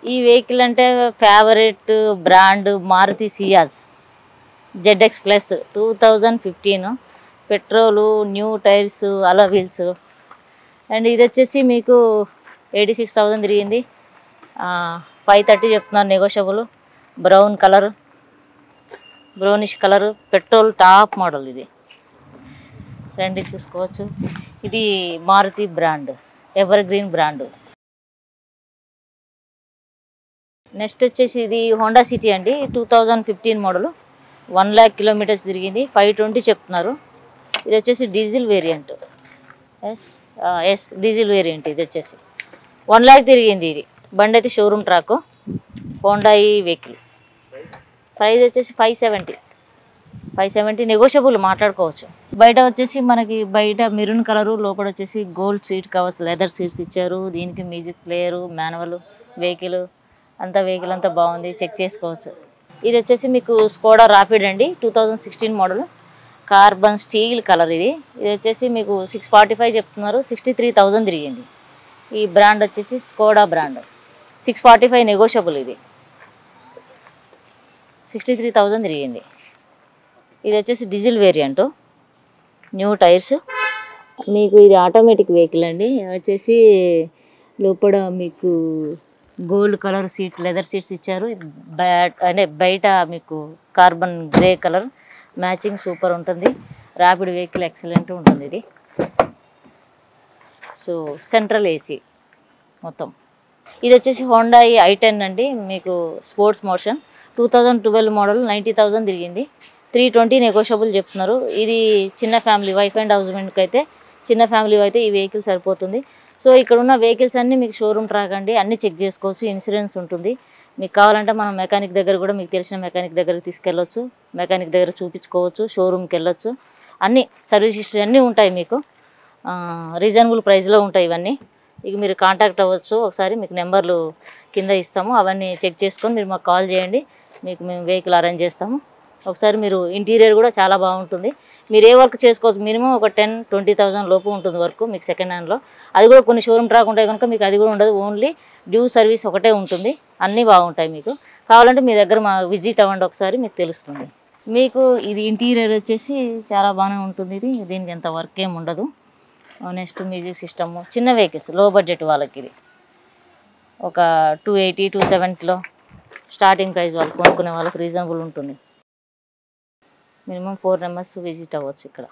ఈ వెహికల్ అంటే favourite brand Maruti Ciaz ZX plus two thousand fifteen petrol new tyres అలా wheels and ఇది వచ్చేసి మీకు ఎయిటీ సిక్స్ థౌజండ్ తిరిగింది ఫైవ్ థర్టీ చెప్తున్నారు negotiable brown colour brownish colour petrol top model ఇది రండి చూసుకోవచ్చు ఇది Maruti brand evergreen brand next వచ్చేసి ఇది హోండా సిటీ అండి two thousand fifteen model one lakh kilometres తిరిగింది ఫైవ్ ట్వంటీ చెప్తున్నారు ఇది వచ్చేసి diesel variant S S diesel variant ఇది వచ్చేసి వన్ ల్యాక్ తిరిగింది ఇది బండి అయితే షోరూమ్ ట్రాక్ హోండా ఈ వెహికల్ ప్రైస్ వచ్చేసి five seventy five seventy negotiable మాట్లాడుకోవచ్చు బయట వచ్చేసి మనకి బయట మెరూన్ కలరు లోపల వచ్చేసి gold seat covers leather seats ఇచ్చారు దీనికి మ్యూజిక్ ప్లేయరు మాన్యువల్ వెహికల్ అంతా వెహికల్ అంతా బాగుంది చెక్ చేసుకోవచ్చు ఇది వచ్చేసి మీకు స్కోడా రాపిడ్ అండి two thousand sixteen model carbon steel colour ఇది ఇది వచ్చేసి మీకు సిక్స్ ఫార్టీ ఫైవ్ చెప్తున్నారు సిక్స్టీ త్రీ థౌజండ్ తిరిగింది ఈ బ్రాండ్ వచ్చేసి Skoda brand six forty five negotiable ఇది సిక్స్టీ త్రీ థౌజండ్ తిరిగింది ఇది వచ్చేసి డీజిల్ వేరియంట్ న్యూ టైర్స్ మీకు ఇది ఆటోమేటిక్ వెహికల్ అండి వచ్చేసి లోపల మీకు gold colour seat leather seats ఇచ్చారు బ్యాట్ అంటే బయట మీకు carbon grey colour matching super ఉంటుంది ర్యాపిడ్ వెహికల్ ఎక్సలెంట్ ఉంటుంది ఇది సో సెంట్రల్ ఏసీ మొత్తం ఇది వచ్చేసి హోండా ఐ టెన్ అండి మీకు sports motion two thousand twelve model ninety thousand తిరిగింది త్రీ ట్వంటీ నెగోషియబుల్ చెప్తున్నారు ఇది చిన్న ఫ్యామిలీ వైఫ్ అండ్ హస్బెండ్కి అయితే చిన్న ఫ్యామిలీ అయితే ఈ వెహికల్ సరిపోతుంది సో ఇక్కడ ఉన్న వెహికల్స్ అన్నీ మీకు షోరూమ్ ట్రాక్ అండి అన్నీ చెక్ చేసుకోవచ్చు ఇన్సూరెన్స్ ఉంటుంది మీకు కావాలంటే మనం మెకానిక్ దగ్గర కూడా మీకు తెలిసిన మెకానిక్ దగ్గరికి తీసుకెళ్ళొచ్చు మెకానిక్ దగ్గర చూపించుకోవచ్చు షోరూమ్కి వెళ్ళొచ్చు అన్నీ సర్వీస్ హిస్టరీ అన్నీ ఉంటాయి మీకు రీజనబుల్ ప్రైస్లో ఉంటాయి ఇవన్నీ ఇక మీరు కాంటాక్ట్ అవ్వచ్చు ఒకసారి మీకు నెంబర్లు కింద ఇస్తాము అవన్నీ చెక్ చేసుకొని మీరు మాకు కాల్ చేయండి మీకు మేము వెహికల్ అరేంజ్ చేస్తాము ఒకసారి మీరు ఇంటీరియర్ కూడా చాలా బాగుంటుంది మీరు ఏ వర్క్ చేసుకోవచ్చు మినిమం ఒక టెన్ ట్వంటీ థౌసండ్ లోపు ఉంటుంది వర్క్ మీకు సెకండ్ హ్యాండ్లో అది కూడా కొన్ని షోరూమ్ ట్రాక్ ఉంటాయి కనుక మీకు అది కూడా ఉండదు ఓన్లీ డ్యూ సర్వీస్ ఒకటే ఉంటుంది అన్నీ బాగుంటాయి మీకు కావాలంటే మీ దగ్గర మా విజిట్ అవ్వండి ఒకసారి మీకు తెలుస్తుంది మీకు ఇది ఇంటీరియర్ వచ్చేసి చాలా బాగానే ఉంటుంది ఇది దీనికి ఎంత వర్క్ ఏమి ఉండదు నెక్స్ట్ మ్యూజిక్ సిస్టము చిన్న వెహికల్స్ లో బడ్జెట్ వాళ్ళకి ఇది ఒక టూ ఎయిటీ టూ సెవెంటీలో స్టార్టింగ్ ప్రైస్ వాళ్ళు కొనుక్కునే వాళ్ళకి రీజనబుల్ ఉంటుంది మినిమం ఫోర్ మెంబర్స్ విజిట్ అవ్వచ్చు ఇక్కడ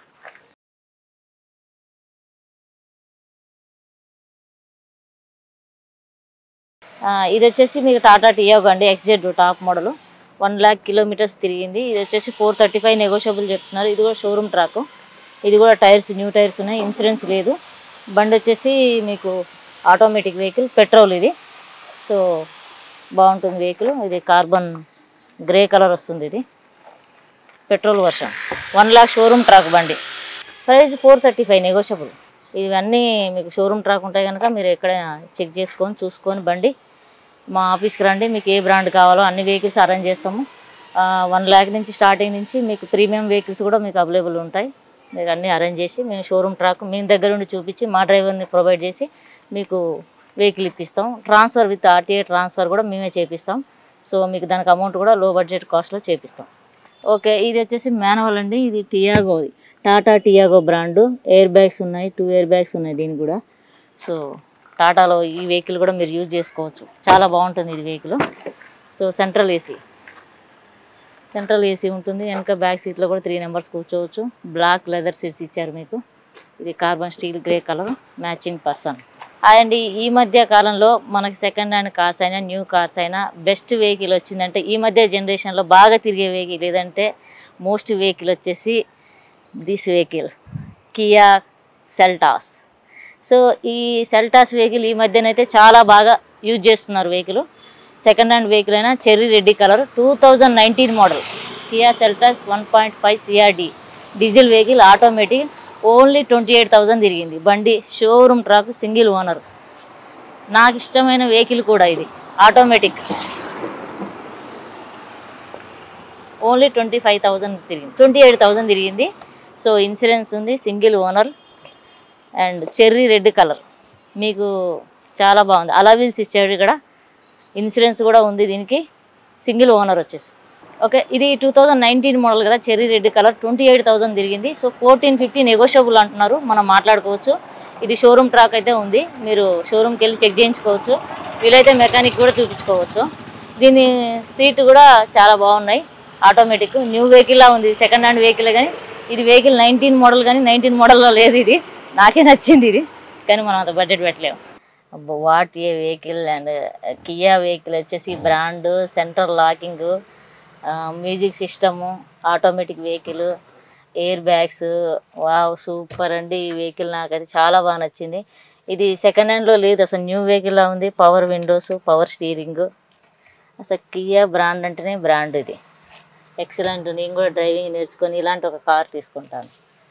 ఆ, ఇది వచ్చేసి మీకు టాటా టియోగో అండి XZ top model one lakh kilometres తిరిగింది ఇది వచ్చేసి ఫోర్ థర్టీ ఫైవ్ నెగోషియబుల్ చెప్తున్నారు ఇది కూడా షోరూమ్ ట్రాక్ ఇది కూడా టైర్స్ న్యూ టైర్స్ ఉన్నాయి ఇన్సూరెన్స్ లేదు బండి వచ్చేసి మీకు ఆటోమేటిక్ వెహికల్ పెట్రోల్ ఇది సో బాగుంటుంది వెహికల్ ఇది కార్బన్ గ్రే కలర్ వస్తుంది ఇది petrol version one lakh showroom track బండి price four thirty five negotiable ఇవన్నీ మీకు షోరూమ్ ట్రాక్ ఉంటాయి కనుక మీరు ఎక్కడైనా చెక్ చేసుకొని చూసుకొని బండి మా ఆఫీస్కి రండి మీకు ఏ బ్రాండ్ కావాలో అన్ని వెహికల్స్ అరేంజ్ చేస్తాము వన్ ల్యాక్ నుంచి స్టార్టింగ్ నుంచి మీకు ప్రీమియం వెహికల్స్ కూడా మీకు అవైలబుల్ ఉంటాయి మీకు అన్నీ అరేంజ్ చేసి మేము షోరూమ్ ట్రాక్ మీ దగ్గర నుండి చూపించి మా డ్రైవర్ని ప్రొవైడ్ చేసి మీకు వెహికల్ ఇప్పిస్తాం ట్రాన్స్ఫర్ విత్ ఆర్టీఏ ట్రాన్స్ఫర్ కూడా మేమే చేపిస్తాం సో మీకు దానికి అమౌంట్ కూడా లో బడ్జెట్ కాస్ట్లో చేపిస్తాం ఓకే ఇది వచ్చేసి మాన్యువల్ అండి ఇది టియాగోది Tata Tiago brand air bags ఉన్నాయి టూ ఎయిర్ బ్యాగ్స్ ఉన్నాయి దీనికి కూడా సో టాటాలో ఈ వెహికల్ కూడా మీరు యూజ్ చేసుకోవచ్చు చాలా బాగుంటుంది ఇది vehicle so central AC central AC ఉంటుంది వెనక బ్యాక్ సీట్లో కూడా త్రీ నెంబర్స్ కూర్చోవచ్చు బ్లాక్ లెదర్ సీట్స్ ఇచ్చారు మీకు ఇది carbon steel grey colour matching person and ఈ మధ్య కాలంలో మనకి సెకండ్ హ్యాండ్ కార్స్ అయినా న్యూ కార్స్ అయినా బెస్ట్ వెహికల్ వచ్చిందంటే ఈ మధ్య జనరేషన్లో బాగా తిరిగే వెహికల్ ఏదంటే మోస్ట్ వెహికల్ వచ్చేసి this vehicle Kia Seltos so ఈ సెల్టాస్ వెహికల్ ఈ మధ్యనైతే చాలా బాగా యూజ్ చేస్తున్నారు వెహికల్ సెకండ్ హ్యాండ్ వెహికల్ అయినా cherry red colour two thousand nineteen model Kia Seltos one point five CRDi diesel vehicle automatic only twenty eight thousand తిరిగింది బండి showroom track single owner నాకు ఇష్టమైన వెహికల్ కూడా ఇది automatic only twenty five thousand తిరిగింది twenty eight thousand తిరిగింది so insurance ఉంది single owner and cherry red colour మీకు చాలా బాగుంది అలా వీల్స్ ఇచ్చాడు ఇక్కడ ఇన్సూరెన్స్ కూడా ఉంది దీనికి సింగిల్ ఓనర్ వచ్చేసి ఓకే ఇది టూ థౌజండ్ నైన్టీన్ మోడల్ కదా cherry red colour twenty eight thousand తిరిగింది సో ఫోర్టీన్ ఫిఫ్టీ నెగోషియబుల్ అంటున్నారు మనం మాట్లాడుకోవచ్చు ఇది షోరూమ్ ట్రాక్ అయితే ఉంది మీరు షోరూమ్కి వెళ్ళి చెక్ చేయించుకోవచ్చు వీలైతే మెకానిక్ కూడా చూపించుకోవచ్చు దీని సీట్ కూడా చాలా బాగున్నాయి ఆటోమేటిక్ న్యూ వెహికల్లా ఉంది సెకండ్ హ్యాండ్ వెహికల్ కానీ ఇది వెహికల్ నైన్టీన్ మోడల్ కానీ నైన్టీన్ మోడల్లో లేదు ఇది నాకే నచ్చింది ఇది కానీ మనం అంత బడ్జెట్ పెట్టలేము అబ్బో what a vehicle and Kia vehicle వచ్చేసి brand central locking music system automatic vehicle air bags wow super అండి ఈ వెహికల్ నాకైతే చాలా బాగా నచ్చింది ఇది సెకండ్ హ్యాండ్లో లేదు అసలు న్యూ వెహికల్లా ఉంది పవర్ విండోస్ పవర్ స్టీరింగ్ అసలు కియా బ్రాండ్ అంటేనే బ్రాండ్ ఇది ఎక్సలెంట్ నేను కూడా డ్రైవింగ్ నేర్చుకొని ఇలాంటి ఒక కార్ తీసుకుంటాను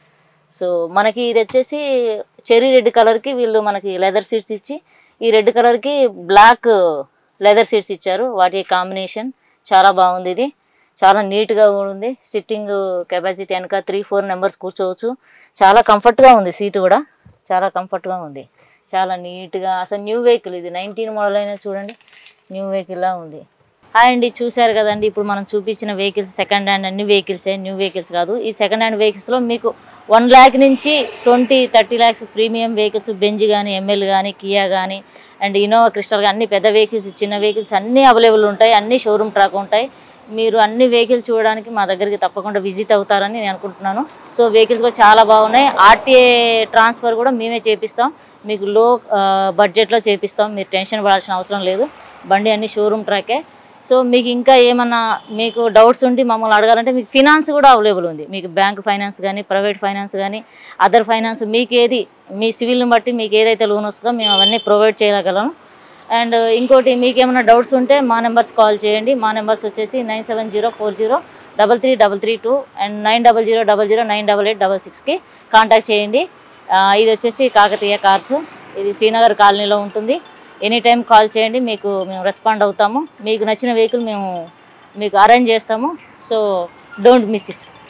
సో మనకి ఇది వచ్చేసి చెరీ రెడ్ కలర్కి వీళ్ళు మనకి లెదర్ సీట్స్ ఇచ్చి ఈ రెడ్ కలర్కి బ్లాక్ లెదర్ సీట్స్ ఇచ్చారు వాటి కాంబినేషన్ చాలా బాగుంది ఇది చాలా నీట్గా కూడా ఉంది సిట్టింగ్ కెపాసిటీ వెనక త్రీ ఫోర్ నెంబర్స్ కూర్చోవచ్చు చాలా కంఫర్ట్గా ఉంది సీట్ కూడా చాలా కంఫర్ట్గా ఉంది చాలా నీట్గా అసలు న్యూ వెహికల్ ఇది నైన్టీన్ మోడల్ అయినా చూడండి న్యూ వెహికల్లా ఉంది హాయ్ అండి చూశారు కదండి ఇప్పుడు మనం చూపించిన వెహికల్స్ సెకండ్ హ్యాండ్ అన్ని వెహికల్సే న్యూ వెహికల్స్ కాదు ఈ సెకండ్ హ్యాండ్ వెహికల్స్లో మీకు వన్ ల్యాక్ నుంచి twenty thirty lakhs premium vehicles Benz కానీ ఎంఎల్ కానీ కియా కానీ అండ్ ఇన్నోవా క్రిస్టల్ కానీ అన్ని పెద్ద వెహికల్స్ చిన్న వెహికల్స్ అన్నీ అవైలబుల్ ఉంటాయి అన్ని షోరూమ్ ట్రాక్ ఉంటాయి మీరు అన్ని వెహికల్స్ చూడడానికి మా దగ్గరికి తప్పకుండా విజిట్ అవుతారని నేను అనుకుంటున్నాను సో వెహికల్స్ కూడా చాలా బాగున్నాయి ఆర్టీఏ ట్రాన్స్ఫర్ కూడా మేమే చేపిస్తాం మీకు లో బడ్జెట్లో చేపిస్తాం మీరు టెన్షన్ పడాల్సిన అవసరం లేదు బండి అన్ని షోరూమ్ ట్రాకే సో మీకు ఇంకా ఏమన్నా మీకు డౌట్స్ ఉండి మమ్మల్ని అడగాలంటే మీకు ఫినాన్స్ కూడా అవైలబుల్ ఉంది మీకు బ్యాంక్ ఫైనాన్స్ కానీ ప్రైవేట్ ఫైనాన్స్ కానీ అదర్ ఫైనాన్స్ మీకు ఏది మీ సివిల్ని బట్టి మీకు ఏదైతే లోన్ వస్తుందో మేము అవన్నీ ప్రొవైడ్ చేయగలము అండ్ ఇంకోటి మీకు ఏమైనా డౌట్స్ ఉంటే మా నెంబర్స్ కాల్ చేయండి మా నెంబర్స్ వచ్చేసి nine seven zero four zero double three double three two and nine double zero double zero nine double eight double సిక్స్కి కాంటాక్ట్ చేయండి ఆ, ఇది వచ్చేసి కాకతీయ కార్స్ ఇది శ్రీనగర్ కాలనీలో ఉంటుంది ఎనీ టైం కాల్ చేయండి మీకు మేము రెస్పాండ్ అవుతాము మీకు నచ్చిన వెహికల్ మేము మీకు అరేంజ్ చేస్తాము సో డోంట్ మిస్ ఇట్